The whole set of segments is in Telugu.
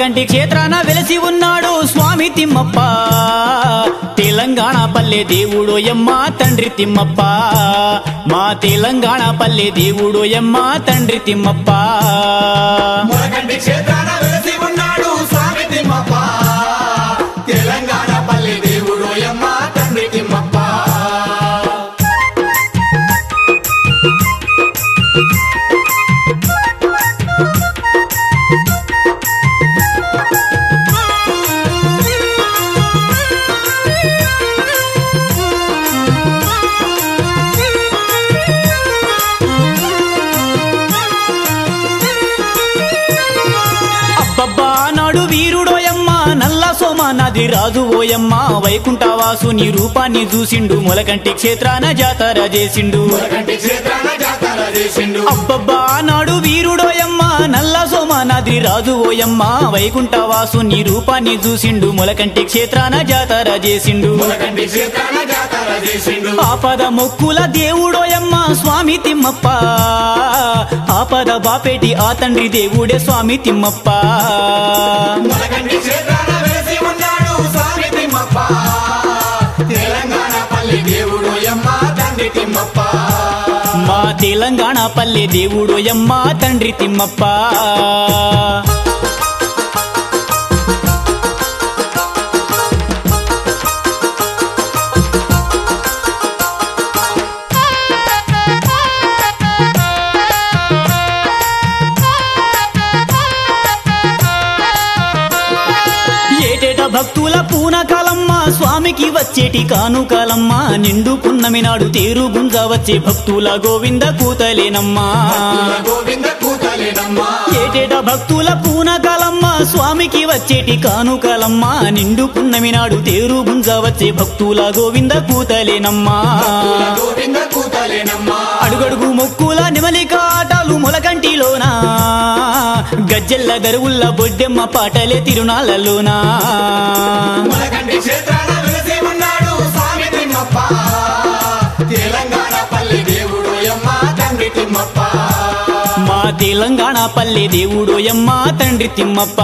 మొలకంటి క్షేత్రాన వెలసి ఉన్నాడు స్వామి తిమ్మప్ప తెలంగాణ పల్లె దేవుడు ఎమ్మ తండ్రి తిమ్మప్ప మా తెలంగాణ పల్లె దేవుడు ఎమ్మ తండ్రి తిమ్మప్ప మొలకంటి క్షేత్రాన వెలసి ఉన్నాడు స్వామి తిమ్మప్ప తెలంగాణ పల్లి దేవుడు యమ్మ తండ్రి తిమ్మప్ప అబ్బబ్బా నాడు వీరుడోయమ్మ నల్ల సోమ నది రాజు ఓయమ్మ వైకుంఠవాసు నీ రూపాన్ని చూసిండు మొలకంటి క్షేత్రాన జాతర చేసిండు మొలకంటి క్షేత్రాన జాతర చేసిండు అబ్బబ్బా నాడు వీరుడోయమ్మ నల్ల సోమ నది రాజు ఓయమ్మ వైకుంఠవాసు నీ రూపాన్ని చూసిండు మొలకంటి క్షేత్రాన జాతర చేసిండు మొలకంటి క్షేత్రాన జాతర చేసిండు ఆపద మొక్కుల దేవుడోయమ్మ స్వామి తిమ్మప్ప ఆపద బాపేటి ఆ తండ్రి దేవుడే స్వామి తిమ్మప్ప మొలకంటి క్షేత్రాన వెలసి ఉన్నాడు స్వామి తిమ్మప్ప తెలంగాణ పల్లి దేవుడు యమ్మ తండ్రి తిమ్మప్ప మా తెలంగాణ పల్లె దేవుడు ఎమ్మ తండ్రి తిమ్మప్ప ఏటేట భక్తుల పూనకాలమ్మ స్వామికి వచ్చేటి కానుకాలమ్మ నిండు పున్నమి నాడు తేరు గుంజ వచ్చే భక్తుల గోవింద కూతలేనమ్మా గోవింద కూతలేనమ్మా ఏటేట భక్తుల పూనకాలమ్మ స్వామికి వచ్చేటి కానుకాలమ్మ నిండు పున్నమి నాడు తేరు గుంజ వచ్చే భక్తుల గోవింద కూతలేనమ్మా గోవింద కూతలేనమ్మా అడుగడుగు మొక్కుల నిమలిక ఆటలు మొలకంటిలోనా గజ్జెల్ల గరువుల్ల బొడ్డెమ్మ పాటలే తిరునాళ్ళలోనా మొలకంటి క్షేత్రాన వెలసి ఉన్నాడు స్వామి తిమ్మప్ప తెలంగాణ పల్లి దేవుడు యమ్మ తండ్రి తిమ్మప్ప మా తెలంగాణ పల్లె దేవుడు ఎమ్మ తండ్రి తిమ్మప్ప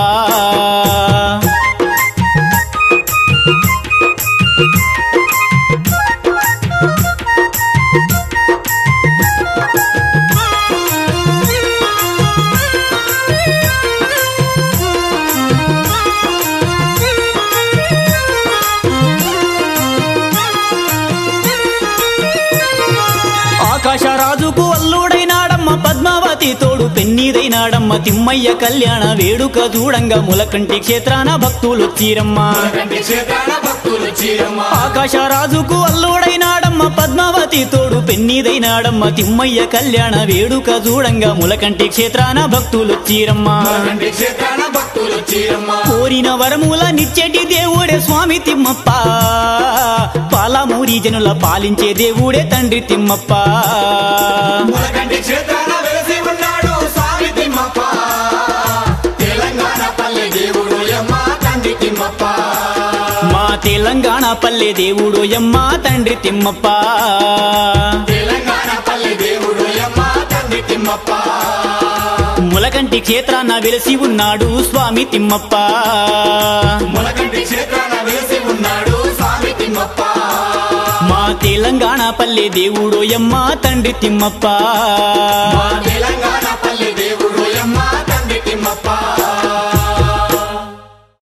ఆకాశరాజుకు అల్లుడైనాడమ్మ పద్మావతి తోడు పెన్నీదైనాడమ్మ తిమ్మయ్య కళ్యాణ వేడుక చూడంగా ములకంటి క్షేత్రాన భక్తులొచ్చిరమ్మ మొలకంటి క్షేత్రాన భక్తులు చీరమ్మ ఆకాశరాజుకు అల్లుడైనాడమ్మ పద్మావతి తోడు పెన్నీదైనాడమ్మ తిమ్మయ్య కళ్యాణ వేడుక చూడంగా ములకంటి క్షేత్రాన భక్తులొచ్చిరమ్మ మొలకంటి క్షేత్రాన భక్తులు చీరమ్మ కోరిన వరముల నిచ్చెటి దేవుడే స్వామి తిమ్మప్ప పాలమూరి జనుల పాలించే దేవుడే తండ్రి తిమ్మప్ప మొలకంటి క్షేత్రాన వెలసి ఉన్నాడు స్వామి తిమ్మప్ప తెలంగాణ పల్లె దేవుడు యమ్మ తండ్రి తిమ్మప్ప మా తెలంగాణ పల్లె దేవుడు ఎమ్మ తండ్రి తిమ్మప్ప తెలంగాణ పల్లె దేవుడు యమ్మ తండ్రి తిమ్మప్ప ములకంటి క్షేత్రాన వెలిసి ఉన్నాడు స్వామి తిమ్మప్ప మొలకంటి క్షేత్రాన వెలసి ఉన్నాడు స్వామి తిమ్మప్ప మా తెలంగాణ పల్లె దేవుడు ఎమ్మ తండ్రి తిమ్మప్ప మా తెలంగాణ